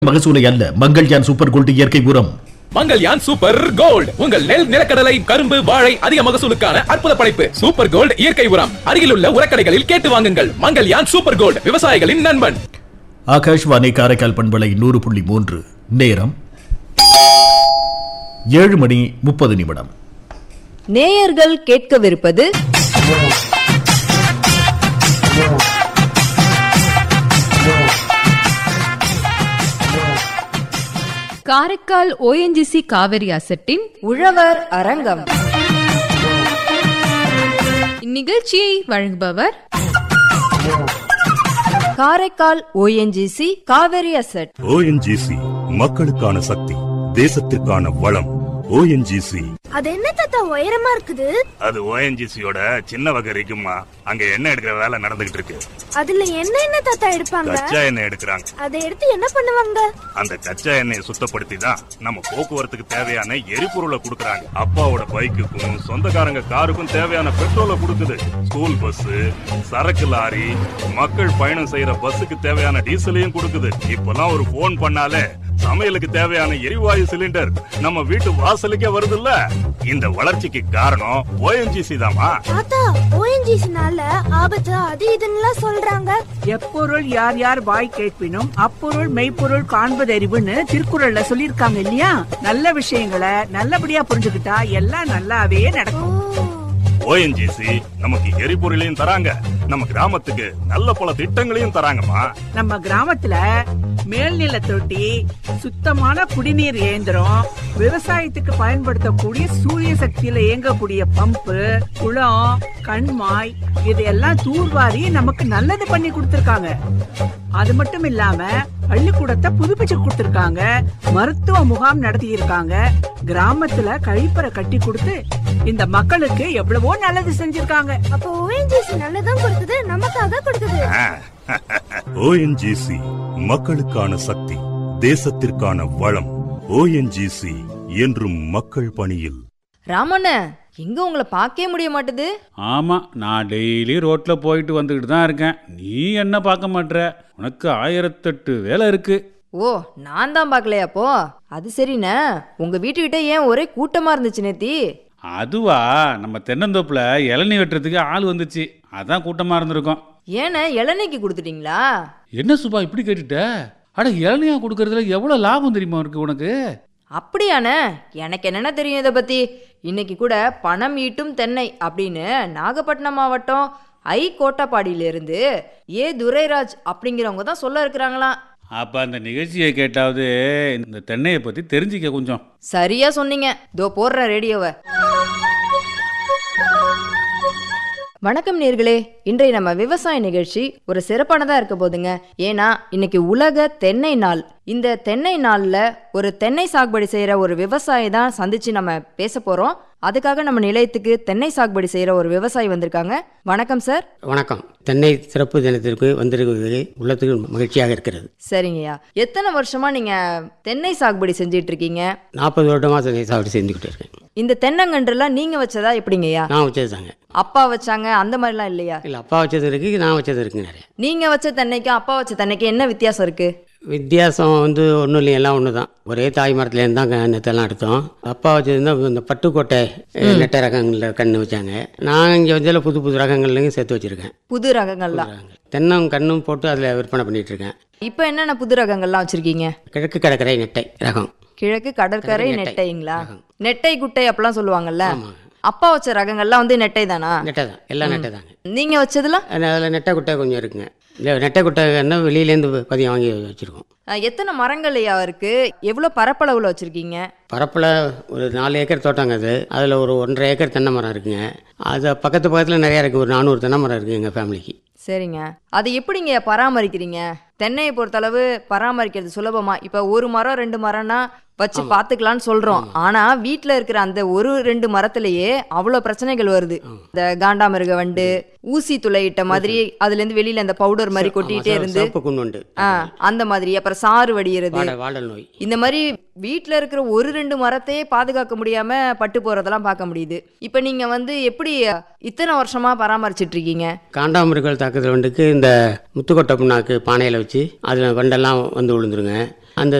மகசூலை அல்ல Mangalyaan super gold இயற்கை உரம் மங்கல்யான் சூப்பர் கோல்ட் உங்கள் நெல் நிலக்கடலை கரும்பு வாழை அதிக மகசூலுக்கான அற்புத படைப்பு சூப்பர் கோல்ட் இயற்கை உரம் அருகிலுள்ள உரக்கடைகளில் கேட்டு வாங்குங்கள் மங்கல்யான் சூப்பர் கோல்ட் விவசாயிகளின் நண்பன் ஆகாஷ்வாணி காரைக்கால் பண்பலை நூறு புள்ளி மூன்று நேரம் ஏழு மணி முப்பது நிமிடம் நேயர்கள் கேட்கவிருப்பது காரைக்கால் ஓஎன்ஜிசி காவிரி அசட்டின் உழவர் அரங்கம் இந்நிகழ்ச்சியை வழங்குபவர் Karaikal ONGC Cauvery asset ONGC மக்களுக்கான சக்தி தேசத்திற்கான வளம் ஓஎன்ஜிசி அது என்ன தாத்தா உயரமா இருக்குது அது ஓஎன்ஜிசியோட சின்ன வகை இருக்குமா அங்க எண்ணெய் எடுக்கிற வேலை நடந்துகிட்டு இருக்கு அதுல என்ன என்ன தாத்தா எடுப்பாங்க கச்சா எண்ணெய் எடுக்கிறாங்க அதை எடுத்து என்ன பண்ணுவாங்க அந்த கச்சா எண்ணெயை சுத்தப்படுத்தி தான் நம்ம போக்குவரத்துக்கு தேவையான எரிபொருளை கொடுக்கறாங்க அப்பாவோட பைக்குக்கும் சொந்தக்காரங்க காருக்கும் தேவையான பெட்ரோலை கொடுக்குது ஸ்கூல் பஸ் சரக்கு லாரி மக்கள் பயணம் செய்யற பஸ்ஸுக்கு தேவையான டீசலையும் கொடுக்குது இப்பெல்லாம் ஒரு போன் பண்ணாலே சமையலுக்கு தேவையான எரிவாயு சிலிண்டர் நம்ம வீட்டு வாசலுக்கே வருதுல்ல இந்த வளர்ச்சிக்கு காரணம் ஓஎன்ஜிசி தாமா தாத்தா ஓஎன்ஜிசினால ஆபத்து அது இதுன்னு சொல்றாங்க எப்பொருள் யார் யார் வாய் கேட்பினும் அப்பொருள் மெய்ப்பொருள் காண்பதறிவுன்னு திருக்குறள்ல சொல்லியிருக்காங்க இல்லையா நல்ல விஷயங்களை நல்லபடியா புரிஞ்சுக்கிட்டா எல்லாம் நல்லாவே நடக்கும் ஓஎன்ஜிசி நமக்கு எரிபொருளையும் தராங்க நம்ம கிராமத்துக்கு நல்ல பல திட்டங்களையும் தராங்கம்மா நம்ம கிராமத்துல மேல்நில தொட்டி சுத்தமான குடிநீர் இயந்திரம் விவசாயத்துக்கு பயன்படுத்தக்கூடிய சூரிய சக்தியில இயங்கக்கூடிய பம்பு குளம் கண்மாய் இதையெல்லாம் தூர்வாரி நமக்கு நல்லது பண்ணி கொடுத்திருக்காங்க அது மட்டும் இல்லாம பள்ளிக்கூடத்தை புதுப்பிச்சு கொடுத்திருக்காங்க மருத்துவ முகாம் நடத்தி இருக்காங்க கிராமத்துல கழிப்பறை கட்டி கொடுத்து இந்த மக்களுக்கு எவ்வளவோ நல்லது செஞ்சிருக்காங்க அப்போ ஓஎன்ஜிசி நல்லதும் கொடுக்குது நமக்காக கொடுக்குது ஓஎன்ஜிசி மக்களுக்கான சக்தி தேசத்திற்கான வளம் ஓஎன்ஜிசி என்றும் மக்கள் பணியில் ராமண்ண எங்க உங்களை பார்க்கவே முடிய மாட்டுது ஆமா நான் டெய்லி ரோட்ல போயிட்டு வந்துக்கிட்டு தான் இருக்கேன் நீ என்ன பார்க்க மாட்ற உனக்கு ஆயிரத்தெட்டு வேலை இருக்கு ஓ நான் தான் பார்க்கலையா அப்போ அது சரிண்ணே உங்க வீட்டுக்கிட்ட ஏன் ஒரே கூட்டமா இருந்துச்சு நேத்தி அதுவா நம்ம தென்னந்தோப்புல இளநீ வெட்டுறதுக்கு ஆள் வந்துச்சு அதான் கூட்டமா இருந்திருக்கோம் ஏண்ணே இளநீக்கு கொடுத்துட்டீங்களா என்ன சுபா இப்படி கேட்டுட்ட அட இளநியா கொடுக்கறதுல எவ்வளவு லாபம் தெரியுமா இருக்கு உனக்கு அப்படியாண்ணே எனக்கு என்னென்ன தெரியும் இதை பத்தி இன்னைக்கு கூட பணம் ஈட்டும் தென்னை அப்படின்னு நாகப்பட்டினம் மாவட்டம் ஐ கோட்டப்பாடியிலிருந்து ஏ துரைராஜ் அப்படிங்கிறவங்க தான் சொல்ல இருக்கிறாங்களாம் அப்ப அந்த நிகழ்ச்சியை கேட்டாவது இந்த தென்னையை பத்தி தெரிஞ்சுக்க கொஞ்சம் சரியா சொன்னீங்க தோ போடுற ரேடியோவை வணக்கம் நேர்களே இன்றைய நம்ம விவசாய நிகழ்ச்சி ஒரு சிறப்பானதா இருக்க போதுங்க ஏன்னா இன்னைக்கு உலக தென்னை நாள் இந்த தென்னை நாள்ல ஒரு தென்னை சாகுபடி செய்யற ஒரு விவசாயி தான் சந்திச்சு நம்ம பேச போறோம் அதுக்காக நம்ம நிலையத்துக்கு தென்னை சாகுபடி செய்யற ஒரு விவசாயி வந்திருக்காங்க வணக்கம் சார் வணக்கம் தென்னை சிறப்பு தினத்திற்கு வந்திருக்கிறது உள்ளத்துக்கு மகிழ்ச்சியாக இருக்கிறது சரிங்கய்யா எத்தனை வருஷமா நீங்க தென்னை சாகுபடி செஞ்சிட்டு இருக்கீங்க நாற்பது வருடமாக தென்னை சாகுபடி செஞ்சுக்கிட்டு இருக்கேன் இந்த தென்னங்கன்றுலாம் நீங்க வச்சதா எப்படிங்கய்யா நான் வச்சது தாங்க அப்பா வச்சாங்க அந்த மாதிரிலாம் இல்லையா இல்லை அப்பா வச்சது இருக்கு நான் வச்சது இருக்கு நிறைய நீங்க வச்ச தென்னைக்கும் அப்பா வச்ச தென்னைக்கும் என்ன வித்தியாசம் இருக்கு வித்தியாசம் வந்து ஒன்றும் இல்லை எல்லாம் ஒன்று தான் ஒரே தாய் மரத்துலேருந்து தான் க- நெத்தெல்லாம் எடுத்தோம் அப்பா வச்சதுன்னா இந்த பட்டுக்கோட்டை அஹ், நெட்டை ரகங்களில் கன்று வச்சாங்க நான் இங்கே வச்சதில் புது புது ரகங்கள்லையும் சேர்த்து வச்சுருக்கேன் புது ரகங்கள்லாம் தென்னம் கண்ணும் போட்டு அதில் விற்பனை பண்ணிட்டு இருக்கேன் இப்போ என்னென்ன புது ரகங்கள்லாம் வச்சிருக்கீங்க கிழக்கு கடற்கரை நெட்டை ரகம் கிழக்கு கடற்கரை நெட்டை. நெட்டைங்களா ரகம். நெட்டை குட்டை அப்பெல்லாம் சொல்லுவாங்க ஆமாங்க. அப்பா வச்ச ரகங்கள்லாம் வந்து நெட்டை தானா நெட்டை தான் எல்லாம் நெட்டை தாங்க நீங்க வச்சதுலாம் அதில் நெட்டை குட்டை கொஞ்சம் இருக்குங்க இல்லை நெட்டை குட்டை என்ன வெளியிலேருந்து பதியம் வாங்கி வச்சுருக்கோம் அஹ், எத்தனை மரங்கள் ஐயா இருக்கு எவ்வளவு பரப்பளவுல வச்சிருக்கீங்க பரப்பில் ஒரு நாலு ஏக்கர் தோட்டங்க அது அதில் ஒரு ஒன்றரை ஏக்கர் தென்னை மரம் இருக்குங்க அது பக்கத்து பக்கத்தில் நிறையா இருக்குது ஒரு நானூறு தென்னை மரம் இருக்குது எங்கள் ஃபேமிலிக்கு சரிங்க அது எப்படிங்க பராமரிக்கிறீங்க தென்னையை பொறுத்தளவு பராமரிக்கிறது சுலபமா இப்ப ஒரு மரம் ரெண்டு மரம்னா வச்சு பாத்துக்கலாம்னு சொல்றோம் ஆனா வீட்ல இருக்கிற அந்த ஒரு ரெண்டு மரத்திலேயே அவ்வளவு பிரச்சனைகள் வருது இந்த காண்டாமிருக வண்டு ஊசி துளையிட்ட மாதிரி அதுல இருந்து வெளியில அந்த பவுடர் மாதிரி கொட்டிட்டே இருந்து சிவப்பு குண்டு ஆ, அந்த மாதிரி அப்புறம் சாறு வடிகிறது வாடல் வாடல் நோய் இந்த மாதிரி வீட்ல இருக்கிற ஒரு ரெண்டு மரத்தையே பாதுகாக்க முடியாம பட்டு போறதெல்லாம் பார்க்க முடியுது இப்ப நீங்க வந்து எப்படி இத்தனை வருஷமா பராமரிச்சிட்டு இருக்கீங்க காண்டாமிருகல் தாக்குதல் வந்துக்கு இந்த முத்துக்கொட்டை புண்ணாக்கு பானையில் வச்சு வச்சு அதில் வண்டெல்லாம் வந்து விழுந்துருங்க அந்த